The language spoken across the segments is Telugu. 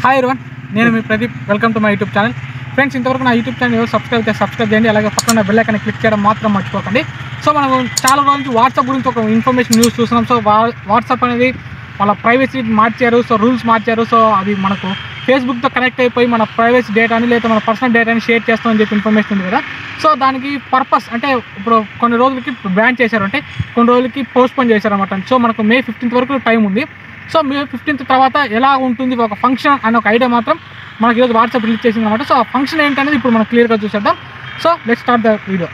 హాయ్ ఎవరివన్ నేను మీ Pradeep welcome to my YouTube channel friends ఇంతవరకు నా యూట్యూబ్ ఛానల్ ఎవరు సబ్స్క్రైబ్ చేసి సబ్స్క్రైబ్ చేయండి అలాగే పక్కన బెల్ ఐకాన్ క్లిక్ చేయడం మాత్రం మర్చిపోకండి సో మనం చాలా రోజుల నుంచి వాట్సాప్ గురించి ఒక ఇన్ఫర్మేషన్ న్యూస్ చూస్తున్నాం సో వా- వాట్సాప్ అనేది వాళ్ళ ప్రైవసీ మార్చారు సో రూల్స్ మార్చారు సో అది మనకు ఫేస్బుక్తో కనెక్ట్ అయిపోయి మన ప్రైవసీ డేటాని లేదా మన పర్సనల్ డేటాని షేర్ చేస్తామని చెప్పి ఇన్ఫర్మేషన్ ఉంది కదా సో దానికి పర్పస్ అంటే ఇప్పుడు కొన్ని రోజులకి బ్యాన్ చేశారు అంటే కొన్ని రోజులకి పోస్ట్ పోన్ చేశారు అనమాట సో మనకు మే ఫిఫ్టీన్త్ వరకు టైం ఉంది సో మే ఫిఫ్టీన్త్ తర్వాత ఎలా ఉంటుంది ఒక ఫంక్షన్ అనే ఒక ఐడియా మాత్రం మనకి ఈరోజు వాట్సాప్ రిలీజ్ చేసింది అనమాట సో ఆ ఫంక్షన్ ఏంటనేది ఇప్పుడు మనం క్లియర్గా చూసేద్దాం so let start the video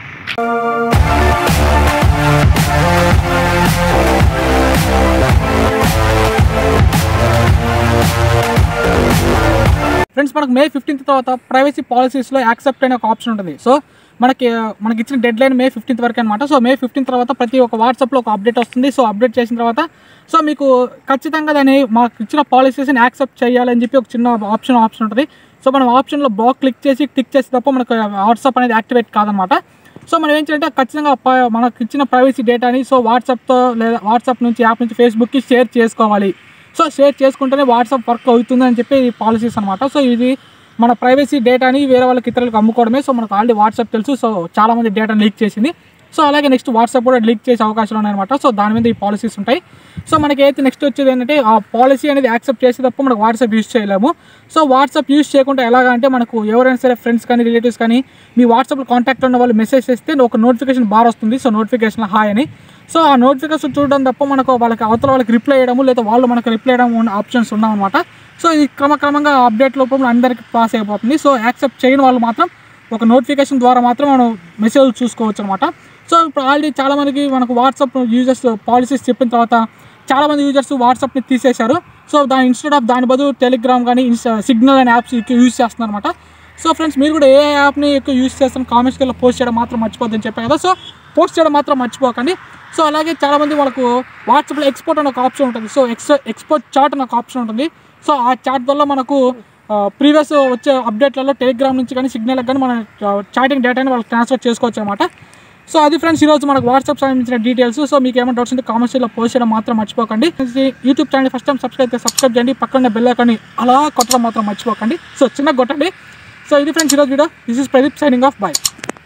friends మనకు మే ఫిఫ్టీన్త్ తర్వాత ప్రైవసీ పాలసీస్లో యాక్సెప్ట్ అనే ఒక ఆప్షన్ ఉంటుంది సో మనకి మనకి ఇచ్చిన డెడ్ లైన్ మే ఫిఫ్టీన్త్ వరకు అనమాట సో మే ఫిఫ్టీన్త్ తర్వాత ప్రతి ఒక్క వాట్సాప్లో ఒక అప్డేట్ వస్తుంది సో అప్డేట్ చేసిన తర్వాత సో మీకు ఖచ్చితంగా దాన్ని మాకు ఇచ్చిన పాలసీస్ని యాక్సెప్ట్ చేయాలని చెప్పి ఒక చిన్న ఆప్షన్ ఆప్షన్ ఉంటుంది సో మనం ఆప్షన్లో బ్లాక్ క్లిక్ చేసి టిక్ చేసి తప్ప మనకు వాట్సాప్ అనేది యాక్టివేట్ కాదనమాట సో మనం ఏం చేయాలంటే ఖచ్చితంగా ప- మనకు ఇచ్చిన ప్రైవసీ డేటాని సో వాట్సాప్తో లేదా వాట్సాప్ నుంచి యాప్ నుంచి ఫేస్బుక్కి షేర్ చేసుకోవాలి సో షేర్ చేసుకుంటేనే వాట్సాప్ వర్క్ అవుతుంది అని చెప్పి ఈ పాలసీస్ అనమాట సో ఇది మన ప్రైవసీ డేటాని వేరే వాళ్ళకి ఇతరులకు అమ్ముకోవడమే సో మనకు ఆల్రెడీ వాట్సాప్ తెలుసు సో చాలామంది డేటా లీక్ చేసింది సో అలాగే నెక్స్ట్ వాట్సాప్ కూడా లీక్ చేసే అవకాశాలు ఉన్నాయన్నమాట సో దాని మీద ఈ పాలసీస్ ఉంటాయి సో మనకి అయితే నెక్స్ట్ వచ్చేది ఏంటంటే ఆ పాలసీ అనేది యాక్సెప్ట్ చేసే తప్ప మనకు వాట్సాప్ యూస్ చేయలేము సో వాట్సాప్ యూస్ చేయకుండా ఎలాగా అంటే మనకు ఎవరైనా సరే ఫ్రెండ్స్ కానీ రిలేటివ్స్ కానీ మీ వాట్సాప్లో కాంటాక్ట్ ఉన్న వాళ్ళు మెసేజ్ చేస్తే ఒక నోటిఫికేషన్ బార్ వస్తుంది సో నోటిఫికేషన్ హాయ్ అని సో ఆ నోటిఫికేషన్ చూడడం తప్ప మనకు వాళ్ళకి అవతల వాళ్ళకి రిప్లై చేయడము లేదా వాళ్ళు మనకు రిప్లై చేయడం ఆప్షన్స్ ఉన్నాయన్నమాట సో ఇది క్రమక్రమంగా అప్డేట్ లోపల అందరికీ పాస్ అయిపోతుంది సో యాక్సెప్ట్ చేయని వాళ్ళు మాత్రం ఒక నోటిఫికేషన్ ద్వారా మాత్రం మనం మెసేజ్ చూసుకోవచ్చు అనమాట సో ఇప్పుడు ఆల్రెడీ చాలా మందికి మనకు వాట్సాప్ యూజర్స్ పాలసీస్ చెప్పిన తర్వాత చాలా మంది యూజర్స్ వాట్సాప్ని తీసేశారు సో దాని ఇన్స్టెడ్ ఆఫ్ దాని బదులు టెలిగ్రామ్ కానీ ఇన్స్టా సిగ్నల్ అనే యాప్స్ ఎక్కువ యూజ్ చేస్తున్నారు అనమాట సో ఫ్రెండ్స్ మీరు కూడా ఏ యాప్ని ఎక్కువ యూజ్ చేస్తాను కామెంట్స్కి వెళ్ళి పోస్ట్ చేయడం మాత్రం మర్చిపోద్దని చెప్పాను కదా సో పోస్ట్ చేయడం మాత్రం మర్చిపోకండి సో అలాగే చాలామంది వాళ్ళకు వాట్సాప్లో ఎక్స్పోర్ట్ అనే ఒక ఆప్షన్ ఉంటుంది సో ఎక్స్ ఎక్స్పోర్ట్ చాట్ అనే ఒక ఆప్షన్ ఉంటుంది సో ఆ చాట్ వల్ల మనకు ప్రీవియస్ వచ్చే అప్డేట్లలో టెలిగ్రామ్ నుంచి కానీ సిగ్నల్ కానీ మన చాటింగ్ డేటాని వాళ్ళకి ట్రాన్స్ఫర్ చేసుకోవచ్చు అనమాట సో అది ఫ్రెండ్స్ ఈరోజు మనకు వాట్సాప్ సంబంధించిన డీటెయిల్స్ సో మీకు ఏమైనా డౌట్స్ ఉంటే కామెంట్స్లో పోస్ట్ చేయడం మాత్రం మర్చిపోకండి YouTube channel first time subscribe చేసి సబ్స్క్రైబ్ చేయండి పక్కన బెల్ ఐకాన్ని అలా కొట్టడం మాత్రం మర్చిపోకండి సో చిన్న కొట్టండి సో ఇది ఫ్రెండ్స్ ఈరోజు video this is Pradeep signing off bye